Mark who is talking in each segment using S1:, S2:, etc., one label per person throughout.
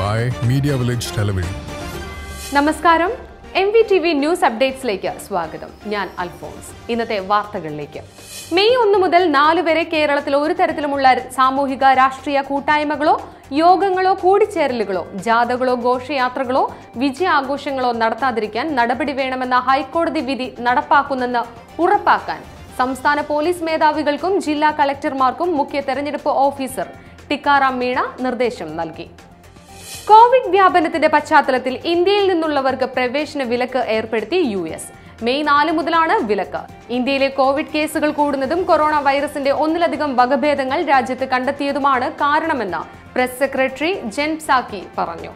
S1: by Media Village Television.
S2: നമസ്കാരം M V T V news അപ്ഡേറ്റ്സിലേക്ക് സ്വാഗതം ഞാൻ അൽഫോൺസ് ഇന്നത്തെ വാർത്തകളിലേക്ക് മെയ് ഒന്ന് മുതൽ നാല് വരെ കേരളത്തിൽ ഒരു തരത്തിലുമുള്ള സാമൂഹിക രാഷ്ട്രീയ കൂട്ടായ്മകളോ യോഗങ്ങളോ കൂടിച്ചേരലുകളോ ജാഥകളോ ഘോഷയാത്രകളോ വിജയാഘോഷങ്ങളോ നടത്താതിരിക്കാൻ നടപടി വേണമെന്ന ഹൈക്കോടതി വിധി നടപ്പാക്കുന്നെന്ന് ഉറപ്പാക്കാൻ സംസ്ഥാന പോലീസ് മേധാവികൾക്കും ജില്ലാ കളക്ടർമാർക്കും മുഖ്യ തെരഞ്ഞെടുപ്പ് ഓഫീസർ ടിക്കാറാം മീണ നിർദ്ദേശം നൽകി കോവിഡ് വ്യാപനത്തിന്റെ പശ്ചാത്തലത്തിൽ ഇന്ത്യയിൽ നിന്നുള്ളവർക്ക് പ്രവേശന വിലക്ക് ഏർപ്പെടുത്തി യു എസ് മെയ് നാല് മുതലാണ് വിലക്ക് ഇന്ത്യയിലെ കോവിഡ് കേസുകൾ കൂടുന്നതും കൊറോണ വൈറസിന്റെ ഒന്നിലധികം വകഭേദങ്ങൾ രാജ്യത്ത് കണ്ടെത്തിയതുമാണ് കാരണമെന്ന് പ്രസ് സെക്രട്ടറി ജെൻ സാക്കി പറഞ്ഞു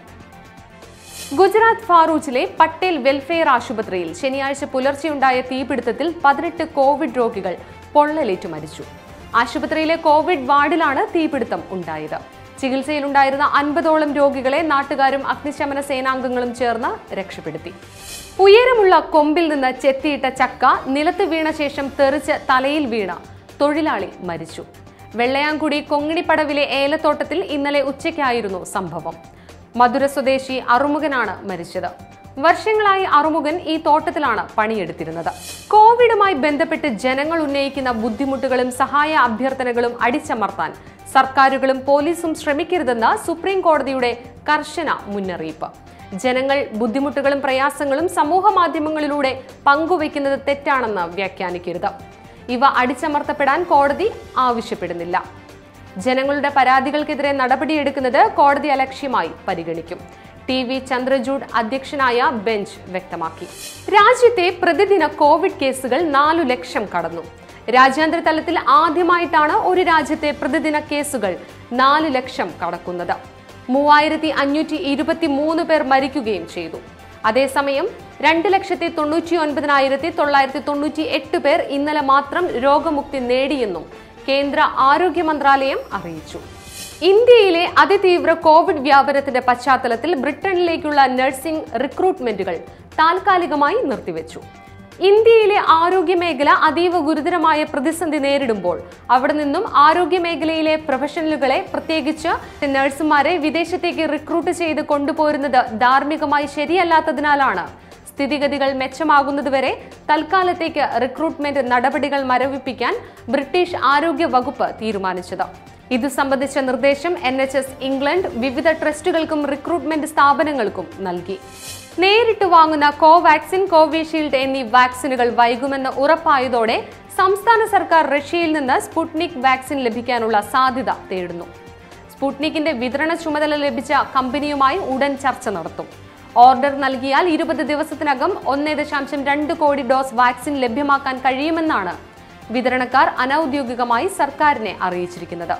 S2: ഗുജറാത്ത് ഫാറൂച്ചിലെ പട്ടേൽ വെൽഫെയർ ആശുപത്രിയിൽ ശനിയാഴ്ച പുലർച്ചെയുണ്ടായ തീപിടുത്തത്തിൽ പതിനെട്ട് കോവിഡ് രോഗികൾ പൊള്ളലേറ്റു മരിച്ചു ആശുപത്രിയിലെ കോവിഡ് വാർഡിലാണ് തീപിടുത്തം ഉണ്ടായത് ചികിത്സയിലുണ്ടായിരുന്ന അൻപതോളം രോഗികളെ നാട്ടുകാരും അഗ്നിശമന സേനാംഗങ്ങളും ചേർന്ന് രക്ഷപ്പെടുത്തി ഉയരമുള്ള കൊമ്പിൽ നിന്ന് ചെത്തിയിട്ട ചക്ക നിലത്ത് വീണ ശേഷം തെറിച്ച് തലയിൽ വീണ തൊഴിലാളി മരിച്ചു വെള്ളയാംകുടി കൊങ്ങിണിപ്പടവിലെ ഏലത്തോട്ടത്തിൽ ഇന്നലെ ഉച്ചയ്ക്കായിരുന്നു സംഭവം മധുര സ്വദേശി അറുമുഖനാണ് മരിച്ചത് വർഷങ്ങളായി അറുമുഖൻ ഈ തോട്ടത്തിലാണ് പണിയെടുത്തിരുന്നത് കോവിഡുമായി ബന്ധപ്പെട്ട് ജനങ്ങൾ ഉന്നയിക്കുന്ന ബുദ്ധിമുട്ടുകളും സഹായ അഭ്യർത്ഥനകളും അടിച്ചമർത്താൻ സർക്കാരുകളും പോലീസും ശ്രമിക്കരുതെന്ന് സുപ്രീം കോടതിയുടെ കർശന മുന്നറിയിപ്പ് ജനങ്ങൾ ബുദ്ധിമുട്ടുകളും പ്രയാസങ്ങളും സമൂഹ മാധ്യമങ്ങളിലൂടെ പങ്കുവയ്ക്കുന്നത് തെറ്റാണെന്ന് വ്യാഖ്യാനിക്കരുത് ഇവ അടിച്ചമർത്തപ്പെടാൻ കോടതി ആവശ്യപ്പെടുന്നില്ല ജനങ്ങളുടെ പരാതികൾക്കെതിരെ നടപടിയെടുക്കുന്നത് കോടതി അലക്ഷ്യമായി പരിഗണിക്കും ടി വി ചന്ദ്രചൂഡ് അധ്യക്ഷനായ ബെഞ്ച് വ്യക്തമാക്കി രാജ്യത്തെ പ്രതിദിന കോവിഡ് കേസുകൾ നാലു ലക്ഷം കടന്നു രാജ്യാന്തര തലത്തിൽ ആദ്യമായിട്ടാണ് ഒരു രാജ്യത്തെ പ്രതിദിന കേസുകൾ നാല് ലക്ഷം കടക്കുന്നത് മൂവായിരത്തി അഞ്ഞൂറ്റി ഇരുപത്തി മൂന്ന് പേർ മരിക്കുകയും ചെയ്തു അതേസമയം രണ്ട് ലക്ഷത്തി തൊണ്ണൂറ്റി ഒൻപതിനായിരത്തി തൊള്ളായിരത്തി തൊണ്ണൂറ്റി എട്ട് പേർ ഇന്നലെ മാത്രം രോഗമുക്തി നേടിയെന്നും കേന്ദ്ര ആരോഗ്യ മന്ത്രാലയം അറിയിച്ചു ഇന്ത്യയിലെ അതിതീവ്ര കോവിഡ് വ്യാപനത്തിന്റെ പശ്ചാത്തലത്തിൽ ബ്രിട്ടനിലേക്കുള്ള നഴ്സിംഗ് റിക്രൂട്ട്മെന്റുകൾ താൽക്കാലികമായി നിർത്തിവെച്ചു ഇന്ത്യയിലെ ആരോഗ്യ മേഖല അതീവ ഗുരുതരമായ പ്രതിസന്ധി നേരിടുമ്പോൾ അവിടെ നിന്നും ആരോഗ്യ മേഖലയിലെ പ്രൊഫഷണലുകളെ പ്രത്യേകിച്ച് നഴ്സുമാരെ വിദേശത്തേക്ക് റിക്രൂട്ട് ചെയ്ത് കൊണ്ടുപോരുന്നത് ധാർമ്മികമായി ശരിയല്ലാത്തതിനാലാണ് സ്ഥിതിഗതികൾ മെച്ചമാകുന്നതുവരെ തൽക്കാലത്തേക്ക് റിക്രൂട്ട്മെന്റ് നടപടികൾ മരവിപ്പിക്കാൻ ബ്രിട്ടീഷ് ആരോഗ്യ വകുപ്പ് തീരുമാനിച്ചത് ഇതു സംബന്ധിച്ച നിർദ്ദേശം എൻ എച്ച് എസ് ഇംഗ്ലണ്ട് വിവിധ ട്രസ്റ്റുകൾക്കും റിക്രൂട്ട്മെന്റ് സ്ഥാപനങ്ങൾക്കും നൽകി നേരിട്ട് വാങ്ങുന്ന കോവാക്സിൻ കോവിഷീൽഡ് എന്നീ വാക്സിനുകൾ വൈകുമെന്ന് ഉറപ്പായതോടെ സംസ്ഥാന സർക്കാർ റഷ്യയിൽ നിന്ന് സ്പുട്നിക് വാക്സിൻ ലഭിക്കാനുള്ള സാധ്യത തേടുന്നു സ്പുട്നിക്കിന്റെ വിതരണ ചുമതല ലഭിച്ച കമ്പനിയുമായി ഉടൻ ചർച്ച നടത്തും ഓർഡർ നൽകിയാൽ ഇരുപത് ദിവസത്തിനകം ഒന്നേ ദശാംശം രണ്ട് കോടി ഡോസ് വാക്സിൻ ലഭ്യമാക്കാൻ കഴിയുമെന്നാണ് വിതരണക്കാർ അനൌദ്യോഗികമായി സർക്കാരിനെ അറിയിച്ചിരിക്കുന്നത്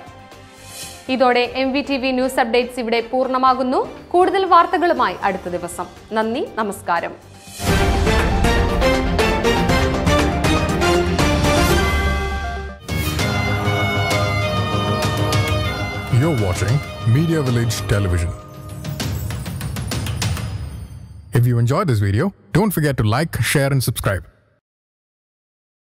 S2: ഇതോടെ M V T V news updates ഇവിടെ പൂർണ്ണമാകുന്നു കൂടുതൽ വാർത്തകളുമായി അടുത്ത ദിവസം നന്ദി നമസ്കാരം
S1: You're watching Media Village Television. If you enjoyed this video, don't forget to like, share, and subscribe.